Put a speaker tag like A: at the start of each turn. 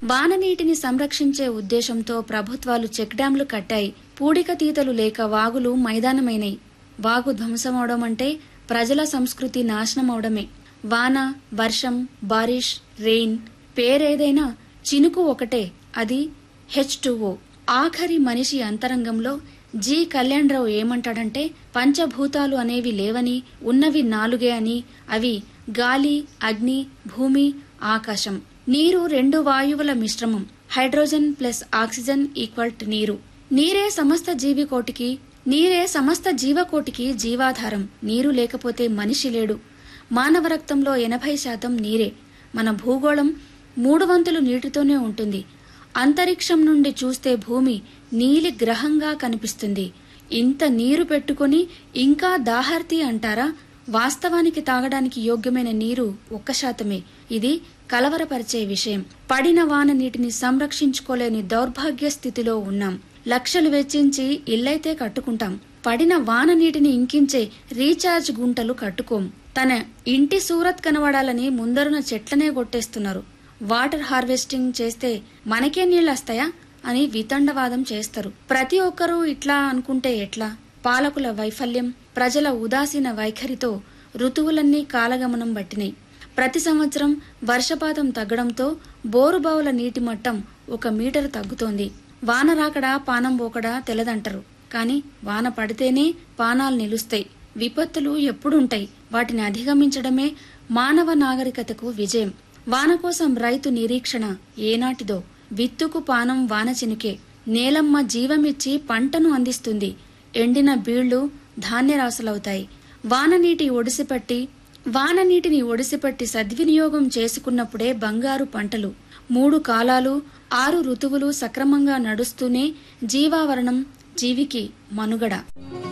A: వాననీటిని సంరక్షించే ఉద్దేశంతో ప్రభుత్వాలు చెక్ డ్యాంలు కట్టాయి పూడిక తీతలు లేక వాగులు మైదానమైనయి వాగు ధ్వంసమవడం అంటే ప్రజల సంస్కృతి నాశనమవడమే వాన వర్షం బారిష్ రెయిన్ పేరేదైనా చినుకు ఒకటే అది హెచ్ ఆఖరి మనిషి అంతరంగంలో జి కళ్యాణరావు ఏమంటాడంటే పంచభూతాలు అనేవి లేవని ఉన్నవి నాలుగే అని అవి గాలి అగ్ని భూమి ఆకాశం నీరు రెండు వాయువుల మిశ్రమం hydrogen plus oxygen equal to నీరు నీరే సమస్త జీవికోటికి నీరే సమస్త జీవకోటికి జీవాధారం నీరు లేకపోతే మనిషి లేడు మానవ రక్తంలో ఎనభై శాతం నీరే మన భూగోళం మూడు వంతులు నీటితోనే ఉంటుంది అంతరిక్షం నుండి చూస్తే భూమి నీలి గ్రహంగా కనిపిస్తుంది ఇంత నీరు పెట్టుకొని ఇంకా దాహార్తి అంటారా వాస్తవానికి తాగడానికి యోగ్యమైన నీరు ఒక్క శాతమే ఇది కలవరపరిచే విషయం పడిన వాన నీటిని సంరక్షించుకోలేని దౌర్భాగ్య స్థితిలో ఉన్నాం లక్షలు వెచ్చించి ఇల్లైతే కట్టుకుంటాం పడిన వాన నీటిని ఇంకించే రీఛార్జ్ గుంటలు కట్టుకోం తన ఇంటి సూరత్ కనబడాలని ముందరున చెట్లనే కొట్టేస్తున్నారు వాటర్ హార్వెస్టింగ్ చేస్తే మనకే నీళ్ళు వస్తాయా అని వితండవాదం చేస్తారు ప్రతి ఒక్కరూ ఇట్లా అనుకుంటే ఎట్లా పాలకుల వైఫల్యం ప్రజల ఉదాసీన వైఖరితో ఋతువులన్నీ కాలగమనం పట్టినాయి ప్రతి సంవత్సరం వర్షపాతం తగ్గడంతో బోరుబావుల నీటి మట్టం ఒక మీటర్ తగ్గుతోంది వాన రాకడా పానం పోకడా తెలదంటారు కాని వాన పడితేనే పానాలు నిలుస్తాయి విపత్తులు ఎప్పుడుంటాయి వాటిని అధిగమించడమే మానవ నాగరికతకు విజయం వాన కోసం రైతు నిరీక్షణ ఏనాటిదో విత్తుకు పానం వాన చినుకే నేలమ్మ జీవమిచ్చి పంటను అందిస్తుంది ఎండిన బీళ్లు ధాన్యరాశులవుతాయి వాననీటి ఒడిసిపట్టి వాననీటిని ఒడిసిపట్టి సద్వినియోగం చేసుకున్నప్పుడే బంగారు పంటలు మూడు కాలాలు ఆరు ఋతువులు సక్రమంగా నడుస్తూనే జీవావరణం జీవికి మనుగడ